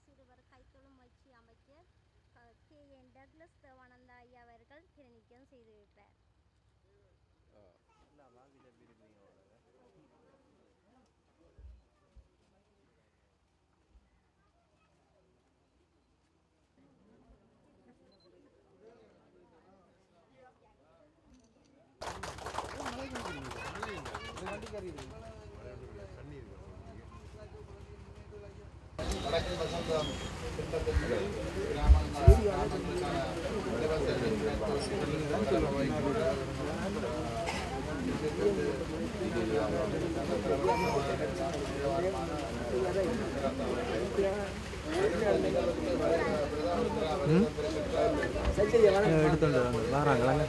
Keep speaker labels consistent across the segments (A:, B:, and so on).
A: சிறுவர் கைத்தொழும் முயற்சி அமைச்சர் க- கே என் டக்ளஸ் தேவானந்தா ஐயா அவர்கள் திருநிக்கம் செய்து வைப்பார்
B: வடக்கு வசந்தம் திட்டத்தின் கிராமங்கள் கிராமங்களுக்கான
C: എടുത്തോണ്ട് വാറാങ്കളങ്ങ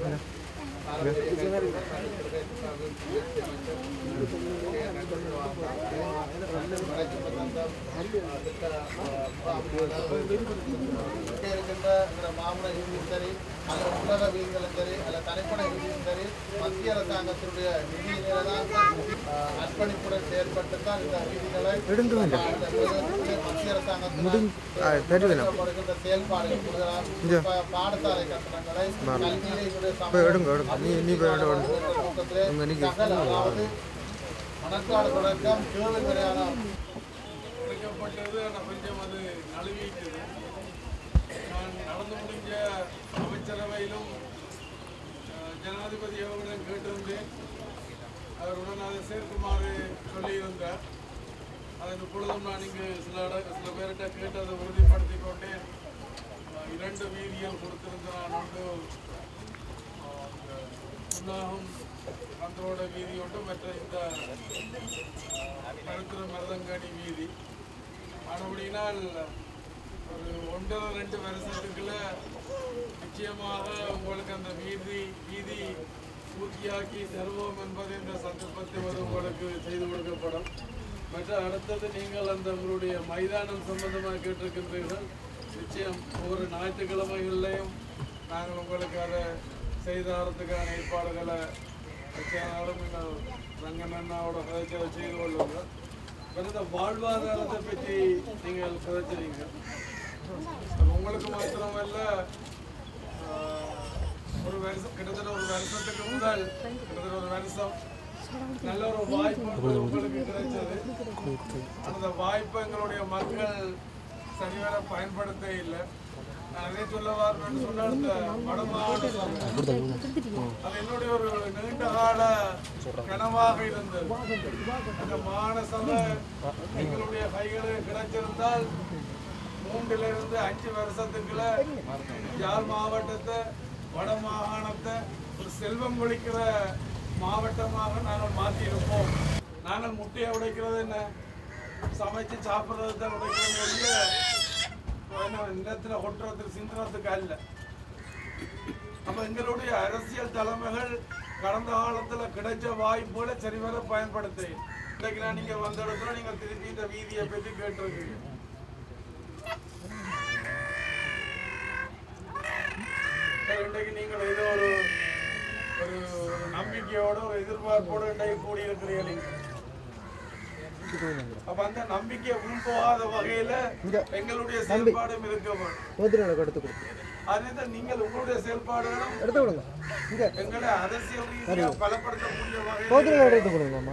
B: இங்கே இருக்கின்ற இந்த மாமன ரீதியும் சரி அல்லது உலக வீதிகளும் சரி அல்ல தனிப்பட ரீதியும் சரி மத்திய அரசாங்கத்தினுடைய நிதியிலே தான் அஹ், அர்ப்பணிப்புடன் செயல்பட்டு தான் இந்த வீதிகளை
C: எடுங்க வேண்டாம்.
B: அந்த பிரதேசத்திலே மத்திய அரசாங்கத்தினால்
C: தருவேன்
B: செயல்படுகின்ற செயல்பாடுகள் கூடுதலாக பா- பாடசாலை கட்டணங்களை கல்வியிலே இவருடைய
C: போய் எடுங்க எடுங்க நீ நீ போய் எடு, எடு.
B: நோக்கத்திலே
C: உங்க நீங்க
B: சகல அதாவது மணக்காடு தொடக்கம் கேள்வி வரையான
D: முடிக்கப்பட்டது ஆனால் கொஞ்சம் அது நழுவிட்டது நான் நடந்து முடிஞ்ச அமைச்சரவையிலும் அஹ், ஜனாதிபதி அவர்களிடம் கேட்டிருந்தேன் அவருடன் அதை சேர்க்குமாறு சொல்லியிருந்தார் அதன் இப்பொழுதும் நான் இங்கு சில இட சில பேர்கிட்ட கேட்டு அதை உறுதிப்படுத்திக் கொண்டேன் அஹ், இரண்டு வீதிகள் கொடுத்திருந்த நான் ஒன்று அஹ், இந்த சுண்ணாகம் அந்தோட வீதி ஒன்று மற்ற இந்த கருத்துரு மருதங்காடி வீதி ஆனபடினால் ஒரு ஒன்றரை ரெண்டு வருஷத்துக்குள்ள நிச்சயமாக உங்களுக்கு அந்த வீதி வீதி பூர்த்தியாக்கி தருவோம் என்பது இந்த சந்தர்ப்பத்தில் வந்து உங்களுக்கு செய்து கொடுக்கப்படும் மற்ற அடுத்தது நீங்கள் அந்த உங்களுடைய மைதானம் சம்பந்தமாக கேட்டிருக்கின்றீர்கள் நிச்சயம் ஒவ்வொரு ஞாயிற்றுக்கிழமைகள்லையும் நாங்கள் உங்களுக்கு அதை செய்தாரத்துக்கான ஏற்பாடுகளை வச்சாலும் நீங்கள் ரங்கன் அண்ணாவோட கதைச்சதை செய்து கொள்ளுங்கள் அப்புறம் இந்த வாழ்வாதாரத்தை பற்றி நீங்கள் கதைச்சிருங்க அது உங்களுக்கு மாத்திரமல்ல ஆஹ், ஒரு வருஷம் கிட்டத்தட்ட ஒரு வருஷத்துக்கு முதல் கிட்டத்தட்ட ஒரு வருஷம் நல்ல ஒரு வாய்ப்பு உங்களுக்கு கிடைச்சது அந்த வாய்ப்பை எங்களுடைய மக்கள் சரிவர பயன்படுத்த இல்லை நான் அதே சொல்ல வரணும்னு சொன்னால் இந்த வட மாவட்ட சபை அது என்னுடைய ஒரு நீண்ட கால கனவாக இருந்தது அந்த மாநசபை எங்களுடைய கைகளில் கிடைச்சிருந்தால் மூன்றுல இருந்து அஞ்சு வருஷத்துக்குள்ள யாழ் மாவட்டத்தை வட மாகாணத்தை ஒரு செல்வம் ஒழிக்கிற மாவட்டமாக நாங்கள் மாற்றியிருப்போம் நாங்கள் முட்டையை உடைக்கிறது என்ன சமைச்சு சாப்பிட்றது தான் உடைக்கிறது ஒழிய என்ன நிலத்தில் ஒட்டுறதுக்கு சிந்துறதுக்கு அல்ல அப்ப எங்களுடைய அரசியல் தலைமைகள் கடந்த காலத்துல கிடைச்ச வாய்ப்புகளை சரிவர பயன்படுத்த இன்னைக்கு நான் நீங்க வந்த இடத்துல நீங்க திருப்பி இந்த வீதியை பற்றி கேட்டிருக்கீங்க சரி, இன்றைக்கு நீங்கள் ஏதோ ஒரு ஒரு ஒரு நம்பிக்கையோட ஒரு எதிர்பார்ப்போட இன்றைக்கு கூடியிருக்கிறீர்கள் அப்ப அந்த நம்பிக்கை உள் போகாத வகையில எங்களுடைய செயல்பாடும் இருக்க வேண்டும்
C: போதினால எடுத்து கொடு
D: அதே நீங்கள் உங்களுடைய செயல்பாடுகளும்
C: எடுத்து கொடுங்க இங்க
D: எங்களை அரசியல் ரீதியாக பலப்படுத்தக்கூடிய வகையில்
C: போதினால எடுத்து கொடுங்கம்மா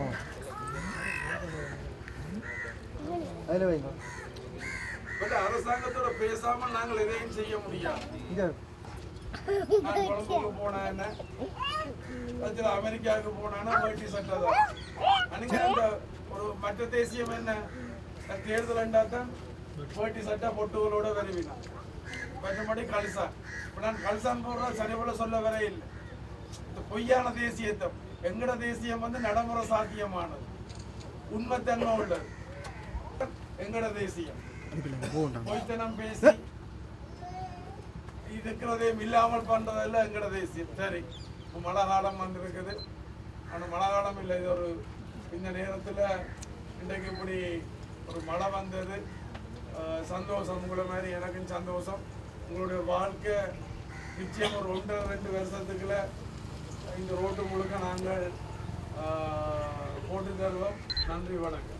C: அதில் வைங்க
D: பட் அரசாங்கத்தோட பேசாம நாங்கள் எதையும் செய்ய முடியாது
C: இங்கே
D: நான் கொழும்புக்கு போனா என்ன அதுல அமெரிக்காவுக்கு போனானா வேட்டி சட்டை தான் அன்னைக்கு அந்த ஒரு மற்ற தேசியம் என்ன தேர்தல் தான் வேட்டி சட்டை பொட்டுகளோட வருவினான் மற்றபடி கல்சான் இப்போ நான் கல்சான் போடுற சரிபோல சொல்ல வர இல்லை இந்த பொய்யான தேசியத்தை எங்கட தேசியம் வந்து நடைமுறை சாத்தியமானது உண்மைத்தன்மை உள்ளது எங்கட தேசியம் பொய்த்தனம் பேசி இருக்கிறதையும் இல்லாமல் பண்றதெல்லாம் எங்கட தேசியம் சரி இப்ப மழை காலம் வந்திருக்குது ஆனால் மழை காலம் இல்லை இது ஒரு இந்த நேரத்தில் இன்றைக்கு இப்படி ஒரு மழை வந்தது அஹ் சந்தோஷம் உங்களை மாதிரி எனக்கும் சந்தோஷம் உங்களுடைய வாழ்க்கை நிச்சயம் ஒரு ஒன்றரை ரெண்டு வருஷத்துக்குள்ள இந்த ரோட்டு முழுக்க நாங்கள் அஹ், போட்டு தருவோம் நன்றி வணக்கம்